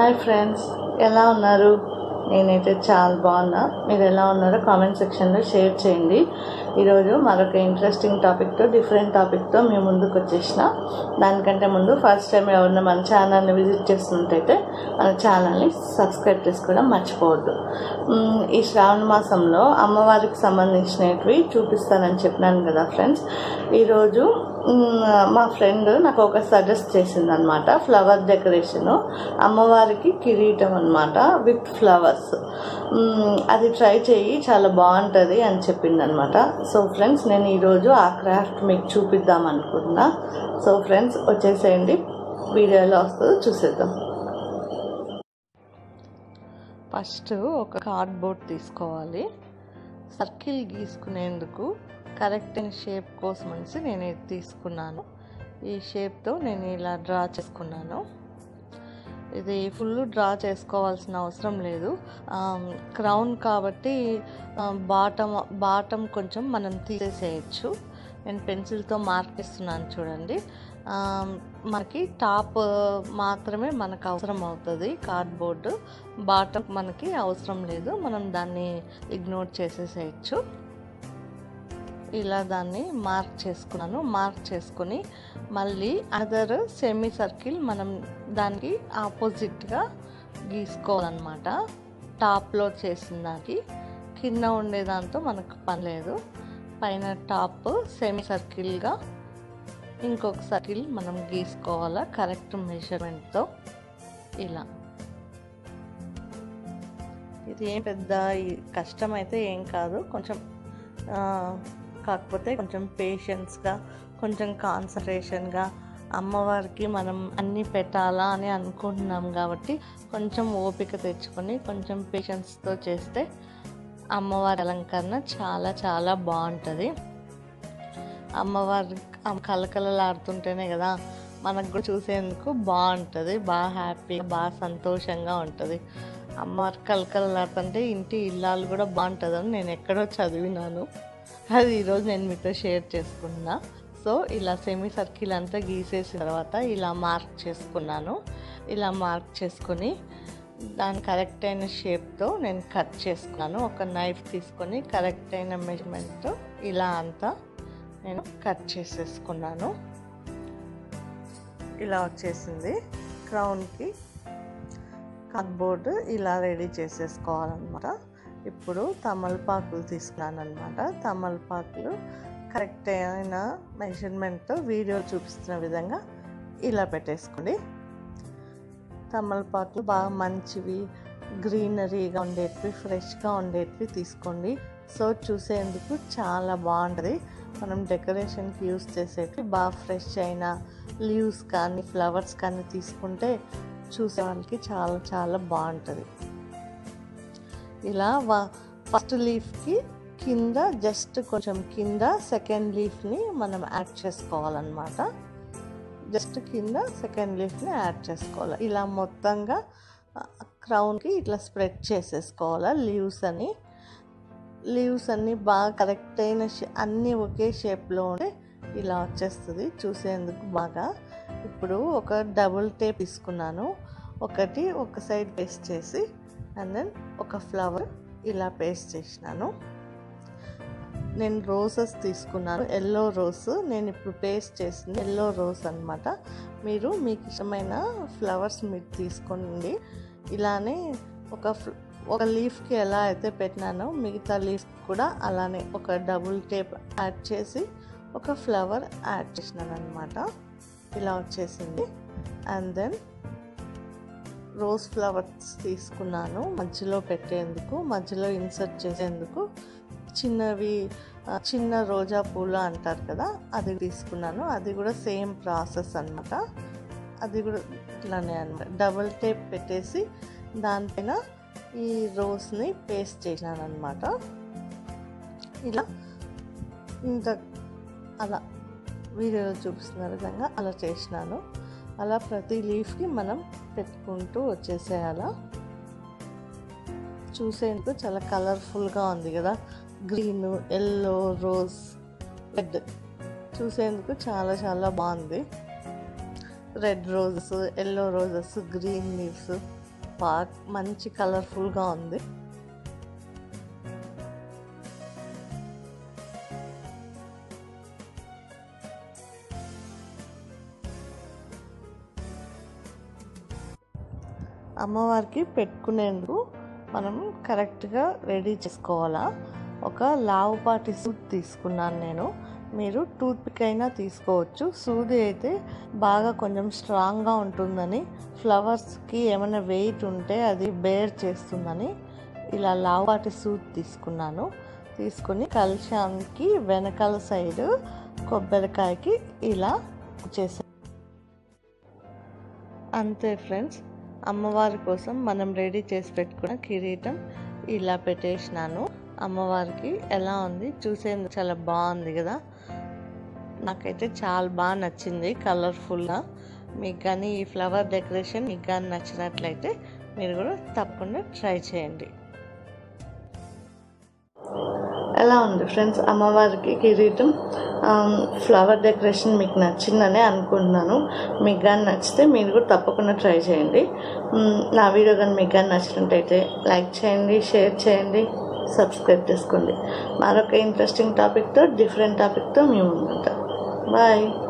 hi friends ఎలా ఉన్నారు నేనైతే చాలా బాగున్నా మీరు ఎలా ఉన్నారో కామెంట్ సెక్షన్లో షేర్ చేయండి ఈరోజు మరొక ఇంట్రెస్టింగ్ టాపిక్తో డిఫరెంట్ టాపిక్తో మేము ముందుకు వచ్చేసిన దానికంటే ముందు ఫస్ట్ టైం ఎవరైనా మన ఛానల్ని విజిట్ చేస్తున్నట్టయితే మన ఛానల్ని సబ్స్క్రైబ్ చేసుకోవడం మర్చిపోవద్దు మ్, ఈ శ్రావణ మాసంలో అమ్మవారికి సంబంధించినవి చూపిస్తానని చెప్పినాను కదా ఫ్రెండ్స్ ఈరోజు మ్, మా ఫ్రెండ్ నాకు ఒక సజెస్ట్ చేసింది అనమాట ఫ్లవర్ డెకరేషన్ అమ్మవారికి కిరీటం అనమాట విత్ ఫ్లవర్స్ అది ట్రై చేయి చాలా బాగుంటుంది అని చెప్పింది అనమాట సో ఫ్రెండ్స్ నేను ఈరోజు ఆ క్రాఫ్ట్ మీకు చూపిద్దాం అనుకుంటున్నా సో ఫ్రెండ్స్ వచ్చేసేయండి వీడియోలో వస్తుందో చూసేద్దాం ఫస్ట్ ఒక కార్డ్బోర్డ్ తీసుకోవాలి సర్కిల్ గీసుకునేందుకు కరెక్ట్ అయిన షేప్ కోసం అనేసి నేను ఇది తీసుకున్నాను ఈ షేప్తో నేను ఇలా డ్రా చేసుకున్నాను ఇది ఫుల్ డ్రా చేసుకోవాల్సిన అవసరం లేదు క్రౌన్ కాబట్టి బాటమ్ బాటమ్ కొంచెం మనం తీసేసేయచ్చు నేను పెన్సిల్తో మార్క్ ఇస్తున్నాను చూడండి ఆ, మనకి టాప్ మాత్రమే మనకు అవసరం అవుతుంది కార్డ్బోర్డు బాటమ్ మనకి అవసరం లేదు మనం దాన్ని ఇగ్నోర్ చేసేసేయచ్చు ఇలా దాన్ని మార్క్ చేసుకున్నాను మార్క్ చేసుకొని మళ్ళీ అదర్ సెమీ సర్కిల్ మనం దానికి ఆపోజిట్గా గీసుకోవాలన్నమాట టాప్లో చేసిన దానికి కింద ఉండేదాంతో మనకు పని లేదు పైన టాప్ సెమీ సర్కిల్గా ఇంకొక సర్కిల్ మనం గీసుకోవాలా కరెక్ట్ మెజర్మెంట్తో ఇలా ఇది ఏం పెద్ద ఈ- కష్టమైతే ఏం కాదు కొంచెం ఆ, కాకపోతే కొంచెం పేషెన్స్గా కొంచెం కాన్సన్ట్రేషన్గా అమ్మవారికి మనం అన్నీ పెట్టాలా అని అనుకుంటున్నాం కాబట్టి కొంచెం ఓపిక తెచ్చుకొని కొంచెం పేషెన్స్తో చేస్తే అమ్మవారి అలంకరణ చాలా చాలా బాగుంటుంది అమ్మవారి కలకలలాడుతుంటేనే కదా మనకు కూడా చూసేందుకు బాగుంటుంది బాగా హ్యాపీగా బాగా సంతోషంగా ఉంటుంది అమ్మవారి కలకలలాడుతుంటే ఇంటి ఇల్లాలు కూడా బాగుంటుందని నేను ఎక్కడో చదివినాను అది ఈరోజు నేను మీతో షేర్ చేసుకున్నా సో ఇలా సెమీ సర్కిల్ అంతా గీసేసిన తర్వాత ఇలా మార్క్ చేసుకున్నాను ఇలా మార్క్ చేసుకొని దాని కరెక్ట్ అయిన షేప్తో నేను కట్ చేసుకున్నాను ఒక నైఫ్ తీసుకొని కరెక్ట్ అయిన మెజర్మెంట్తో ఇలా అంతా నేను కట్ చేసేసుకున్నాను ఇలా వచ్చేసింది క్రౌన్కి కార్డ్బోర్డ్ ఇలా రెడీ చేసేసుకోవాలన్నమాట ఇప్పుడు తమలపాకులు తీసుకున్నాను అనమాట తమలపాకులు కరెక్ట్ అయిన మెజర్మెంట్తో వీడియో చూపిస్తున్న విధంగా ఇలా పెట్టేసుకోండి తమలపాకులు బాగా మంచివి గ్రీనరీగా ఉండేటివి ఫ్రెష్గా ఉండేటివి తీసుకోండి సో చూసేందుకు చాలా బాగుంటుంది మనం డెకరేషన్కి యూస్ చేసేవి బాగా ఫ్రెష్ అయిన లీవ్స్ కానీ ఫ్లవర్స్ కానీ తీసుకుంటే చూసే వాళ్ళకి చాలా చాలా బాగుంటుంది ఇలా వా ఫస్ట్ లీఫ్కి కింద జస్ట్ కొంచెం కింద సెకండ్ లీఫ్ని మనం యాడ్ చేసుకోవాలన్నమాట జస్ట్ కింద సెకండ్ లీఫ్ని యాడ్ చేసుకోవాలి ఇలా మొత్తంగా క్రౌన్కి ఇట్లా స్ప్రెడ్ చేసేసుకోవాలి లీవ్స్ అని లీవ్స్ అన్నీ బాగా కరెక్ట్ అయిన షే అన్నీ ఒకే షేప్లో ఉంటే ఇలా వచ్చేస్తుంది చూసేందుకు బాగా ఇప్పుడు ఒక డబుల్ టేప్ తీసుకున్నాను ఒకటి ఒక సైడ్ పేస్ట్ చేసి అండ్ దెన్ ఒక ఫ్లవర్ ఇలా పేస్ట్ చేసినాను నేను రోజెస్ తీసుకున్నాను ఎల్లో రోస్ నేను ఇప్పుడు పేస్ట్ చేసింది ఎల్లో రోస్ అనమాట మీరు మీకు ఇష్టమైన ఫ్లవర్స్ మీరు తీసుకోండి ఇలానే ఒక ఫ్ల- ఒక లీఫ్కి ఎలా అయితే పెట్టినానో మిగతా లీఫ్ కూడా అలానే ఒక డబుల్ టేప్ యాడ్ చేసి ఒక ఫ్లవర్ యాడ్ చేసినాను అనమాట ఇలా వచ్చేసింది అండ్ దెన్ రోజ్ ఫ్లవర్స్ తీసుకున్నాను మధ్యలో పెట్టేందుకు మధ్యలో ఇన్సర్ట్ చేసేందుకు చిన్నవి ఆ, చిన్న రోజా పూలు అంటారు కదా అది తీసుకున్నాను అది కూడా సేమ్ ప్రాసెస్ అన్నమాట అది కూడా ఇట్లానే అనమాట డబుల్ టేప్ పెట్టేసి దానిపైన ఈ రోస్ని పేస్ట్ చేసినాను అనమాట ఇలా ఇంత అలా వీడియోలో చూపిస్తున్న విధంగా అలా చేసినాను అలా ప్రతి లీఫ్కి మనం పెట్టుకుంటూ వచ్చేసేయాలా చూసేందుకు చాలా కలర్ఫుల్గా ఉంది కదా గ్రీన్ ఎల్లో రోజ్ రెడ్ చూసేందుకు చాలా చాలా బాగుంది red roses yellow roses green leaves బాగా మంచి కలర్ఫుల్గా ఉంది అమ్మవారికి పెట్టుకునేందుకు మనం కరెక్ట్గా రెడీ చేసుకోవాలా ఒక లావుపాటి సూట్ తీసుకున్నాను నేను మీరు టూత్ పిక్ అయినా తీసుకోవచ్చు సూది అయితే బాగా కొంచెం స్ట్రాంగ్గా ఉంటుందని ఫ్లవర్స్కి ఏమైనా వెయిట్ ఉంటే అది బేర్ చేస్తుందని ఇలా లావుపాటి సూట్ తీసుకున్నాను తీసుకుని కలశానికి వెనకాల సైడ్ కొబ్బరికాయకి ఇలా చేసాను అంతే ఫ్రెండ్స్ అమ్మవారి కోసం మనం రెడీ చేసి పెట్టుకున్న కిరీటం ఇలా పెట్టేసినాను అమ్మవారికి ఎలా ఉంది చూసేందుకు చాలా బాగుంది కదా నాకైతే చాలా బాగా నచ్చింది కలర్ఫుల్గా మీకు కానీ ఈ ఫ్లవర్ డెకరేషన్ మీకు కానీ నచ్చినట్లయితే మీరు కూడా తప్పకుండా ట్రై చేయండి ఎలా ఉంది ఫ్రెండ్స్ అమ్మవారికి కిరీటం ఫ్లవర్ డెకరేషన్ మీకు నచ్చిందని అనుకుంటున్నాను మీకు కానీ నచ్చితే మీరు కూడా తప్పకుండా ట్రై చేయండి నా వీడియో కానీ మీకు కానీ నచ్చినట్టయితే లైక్ చేయండి షేర్ చేయండి సబ్స్క్రైబ్ చేసుకోండి మరొక ఇంట్రెస్టింగ్ టాపిక్తో డిఫరెంట్ టాపిక్తో మేము ఉంటాం బాయ్